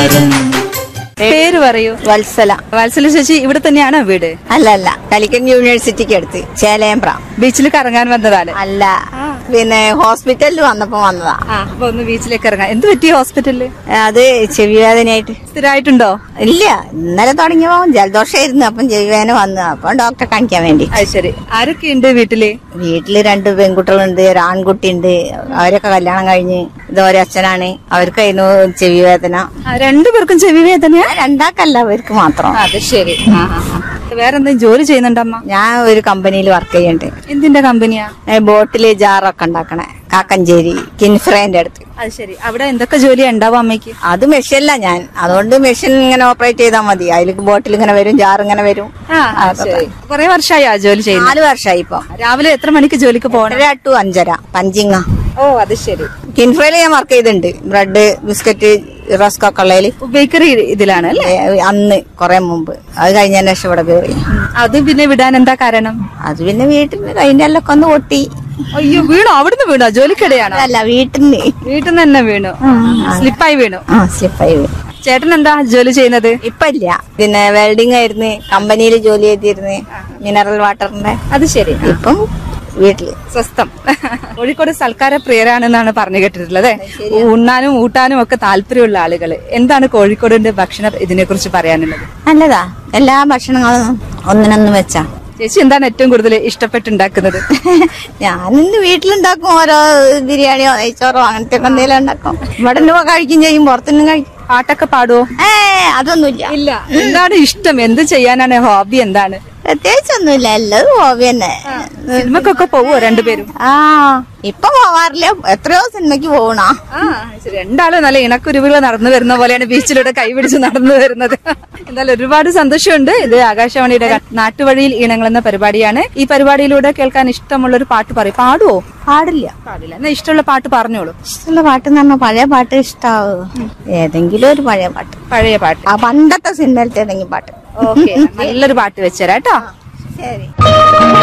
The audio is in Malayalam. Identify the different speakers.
Speaker 1: താരം
Speaker 2: പേര് പറയൂ
Speaker 3: വത്സല
Speaker 2: വത്സല ചേച്ചി ഇവിടെ തന്നെയാണോ വീട്
Speaker 3: അല്ല അല്ല കാലിക്കറ്റ് യൂണിവേഴ്സിറ്റിക്ക് അടുത്ത് ചേലയമ്പ്ര
Speaker 2: ബീച്ചിൽ കറങ്ങാൻ വന്നതാണ്
Speaker 3: അല്ല പിന്നെ ഹോസ്പിറ്റലിൽ വന്നപ്പോ വന്നതാ
Speaker 2: ആ അപ്പൊ ഒന്ന് ബീച്ചിലേക്ക് ഇറങ്ങാം എന്ത് പറ്റി ഹോസ്പിറ്റലില്
Speaker 3: അത് ചെവി വേദനയായിട്ട്
Speaker 2: സ്ഥിരമായിട്ടുണ്ടോ
Speaker 3: ഇല്ല ഇന്നലെ തുടങ്ങിയപ്പോ ജലദോഷമായിരുന്നു അപ്പം ചെവി വേദന വന്നു അപ്പൊ ഡോക്ടറെ കാണിക്കാൻ വേണ്ടി
Speaker 2: അത് ശരി ആരൊക്കെയുണ്ട് വീട്ടില്
Speaker 3: വീട്ടില് രണ്ട് പെൺകുട്ടികളുണ്ട് ഒരു ആൺകുട്ടിയുണ്ട് അവരൊക്കെ കല്യാണം കഴിഞ്ഞ് ഇത് ഒരച്ഛനാണ് അവർക്കായിരുന്നു ചെവി വേദന
Speaker 2: ആ, രണ്ടുപേർക്കും ചെവി വേദനയാ
Speaker 3: രണ്ടാക്കല്ല അവർക്ക് മാത്രം
Speaker 2: അത് ശരി വേറെ എന്തെങ്കിലും ജോലി ചെയ്യുന്നുണ്ടമ്മ
Speaker 3: ഞാൻ ഒരു കമ്പനിയിൽ വർക്ക് ചെയ്യുന്നുണ്ട്
Speaker 2: എന്തിന്റെ കമ്പനിയാ
Speaker 3: ഏ, ബോട്ടില് ജാറൊക്കെ ഉണ്ടാക്കണേ കാക്കഞ്ചേരി കിൻഫ്രേന്റെ അടുത്ത്
Speaker 2: അത് ശരി അവിടെ എന്തൊക്കെ ജോലി ഉണ്ടാവും അമ്മയ്ക്ക്
Speaker 3: അത് മെഷീനില്ല ഞാൻ അതുകൊണ്ട് മെഷീൻ ഇങ്ങനെ ഓപ്പറേറ്റ് ചെയ്താൽ മതി അതിൽ ബോട്ടിൽ ഇങ്ങനെ വരും ജാർ ഇങ്ങനെ വരും
Speaker 2: ആ ശരി കുറെ വർഷമായി ആ ജോലി ചെയ്യുന്നത്
Speaker 3: നാല് വർഷമായി ഇപ്പൊ
Speaker 2: രാവിലെ എത്ര മണിക്ക് ജോലിക്ക് പോകണം
Speaker 3: ഏഴര ടു അഞ്ചര പഞ്ചിങ്ങ
Speaker 2: ഓ അത് ശരി
Speaker 3: കിൻഫ്രയിൽ ഞാൻ വർക്ക് ചെയ്തിട്ടുണ്ട് ബ്രെഡ് ബിസ്ക്കറ്റ് റസ്ക് ഒക്കെ ഉള്ളതിൽ
Speaker 2: ബേക്കറി ഇതിലാണ് അല്ലേ
Speaker 3: അന്ന് കുറെ മുമ്പ് അത് കഴിഞ്ഞതിന് ശേഷം ഇവിടെ കയറി
Speaker 2: അത് പിന്നെ വിടാൻ എന്താ കാരണം
Speaker 3: അത് പിന്നെ വീട്ടിൽ കൈൻ്റെ എല്ലൊക്കെ ഒന്ന് പൊട്ടി
Speaker 2: അയ്യോ വീണോ അവിടുന്ന് വീണോ ജോലിക്കിടെയാണോ
Speaker 3: അല്ല വീട്ടിന്
Speaker 2: വീട്ടിൽ നിന്ന് തന്നെ വീണു സ്ലിപ്പായി വീണു
Speaker 3: ആ സ്ലിപ്പായി വീണു
Speaker 2: ചേട്ടൻ എന്താ ജോലി ചെയ്യുന്നത്
Speaker 3: ഇപ്പൊ ഇല്ല പിന്നെ വെൽഡിംഗ് ആയിരുന്നു കമ്പനിയിൽ ജോലി ചെയ്തിരുന്നു മിനറൽ വാട്ടറിന്റെ
Speaker 2: അത് ശരി
Speaker 3: ഇപ്പം വീട്ടില്
Speaker 2: സ്വസ്ഥം കോഴിക്കോട് സൽക്കാര പ്രിയരാണെന്നാണ് പറഞ്ഞു കേട്ടിട്ടുള്ളത് ഉണ്ണാനും ഊട്ടാനും ഒക്കെ താല്പര്യമുള്ള ആളുകൾ എന്താണ് കോഴിക്കോടിന്റെ ഭക്ഷണ ഇതിനെ കുറിച്ച് പറയാനുള്ളത്
Speaker 3: നല്ലതാ എല്ലാ ഭക്ഷണങ്ങളും ഒന്നിനൊന്ന് വെച്ചാ
Speaker 2: ചേച്ചി എന്താണ് ഏറ്റവും കൂടുതൽ ഇഷ്ടപ്പെട്ടുണ്ടാക്കുന്നത്
Speaker 3: ഞാനിന്ന് വീട്ടിലുണ്ടാക്കും ഓരോ ബിരിയാണിയോ നെയ്ച്ചോറോ അങ്ങനത്തെ ഒക്കെ എന്തെങ്കിലും ഉണ്ടാക്കും ഇവിടെ നിന്ന് കഴിക്കും ചെയ്യും പുറത്തുനിന്നും കഴിക്കും
Speaker 2: പാട്ടൊക്കെ പാടുവോ
Speaker 3: ഏ അതൊന്നുമില്ല
Speaker 2: ഇല്ല എന്താണ് ഇഷ്ടം എന്ത് ചെയ്യാനാണ് ഹോബി എന്താണ്
Speaker 3: പ്രത്യേകിച്ചൊന്നുമില്ല എല്ലാം ഹോബി തന്നെ
Speaker 2: സിനിമക്കൊക്കെ പോവോ രണ്ടുപേരും
Speaker 3: ആ ഇപ്പൊ പോവാറില്ല എത്രയോ സിനിമയ്ക്ക് പോകണ
Speaker 2: ആ ശരി രണ്ടാളും നല്ല ഇണക്കുരുവികൾ നടന്നു വരുന്ന പോലെയാണ് ബീച്ചിലൂടെ കൈപിടിച്ച് നടന്നു വരുന്നത് എന്തായാലും ഒരുപാട് സന്തോഷമുണ്ട് ഇത് ആകാശവാണിയുടെ നാട്ടുവഴിയിൽ ഈണങ്ങൾ എന്ന പരിപാടിയാണ് ഈ പരിപാടിയിലൂടെ കേൾക്കാൻ ഇഷ്ടമുള്ള ഒരു പാട്ട് പറയും പാടുവോ
Speaker 3: പാടില്ല
Speaker 2: പാടില്ല എന്നാ ഇഷ്ടമുള്ള പാട്ട് പറഞ്ഞോളൂ
Speaker 3: ഇഷ്ടമുള്ള പാട്ട് എന്ന് പറഞ്ഞാൽ പഴയ പാട്ട് ഇഷ്ടാവും ഏതെങ്കിലും ഒരു പഴയ പാട്ട്
Speaker 2: പഴയ പാട്ട്
Speaker 3: ആ പണ്ടത്തെ സിനിമയിലത്തെ ഏതെങ്കിലും പാട്ട്
Speaker 2: ഓക്കെ നല്ലൊരു പാട്ട് വെച്ചുതരാം കേട്ടോ
Speaker 3: ശരി